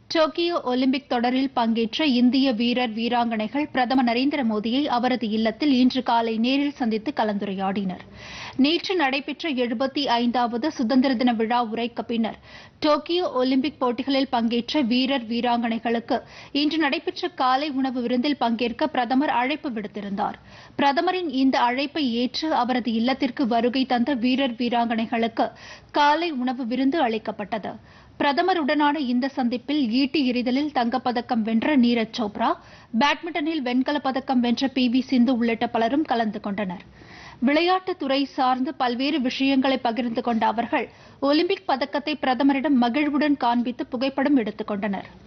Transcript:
Tokyo Olympic தொடரில் பங்கேற்ற இந்திய வீரர் வீராங்கனைகள் பிரதமர் நரேந்திர மோடியை அவரது இல்லத்தில் இன்று காலை நேரில் சந்தித்து கலந்துரையாடினர் நேற்று நடைபெற்ற எழுபத்தி ஐந்தாவது சுதந்திர தின விழா உரைக்கு பின்னர் டோக்கியோ ஒலிம்பிக் போட்டிகளில் பங்கேற்ற வீரர் வீராங்கனைகளுக்கு இன்று நடைபெற்ற காலை உணவு விருந்தில் பங்கேற்க பிரதமர் அழைப்பு விடுத்திருந்தார் பிரதமரின் இந்த அழைப்பை ஏற்று அவரது இல்லத்திற்கு வருகை தந்த வீரர் வீராங்கனைகளுக்கு காலை உணவு விருந்து அளிக்கப்பட்டது பிரதமருடனான இந்த சந்திப்பில் ஈட்டி எறிதலில் தங்கப்பதக்கம் வென்ற நீரஜ் சோப்ரா பேட்மிண்டனில் வெண்கலப் பதக்கம் வென்ற பி வி சிந்து உள்ளிட்ட பலரும் கலந்து கொண்டனர் விளையாட்டுத் துறை சார்ந்து பல்வேறு விஷயங்களை பகிர்ந்து கொண்ட அவர்கள் ஒலிம்பிக் பதக்கத்தை பிரதமரிடம் மகிழ்வுடன் காண்பித்து புகைப்படம் எடுத்துக் கொண்டனர்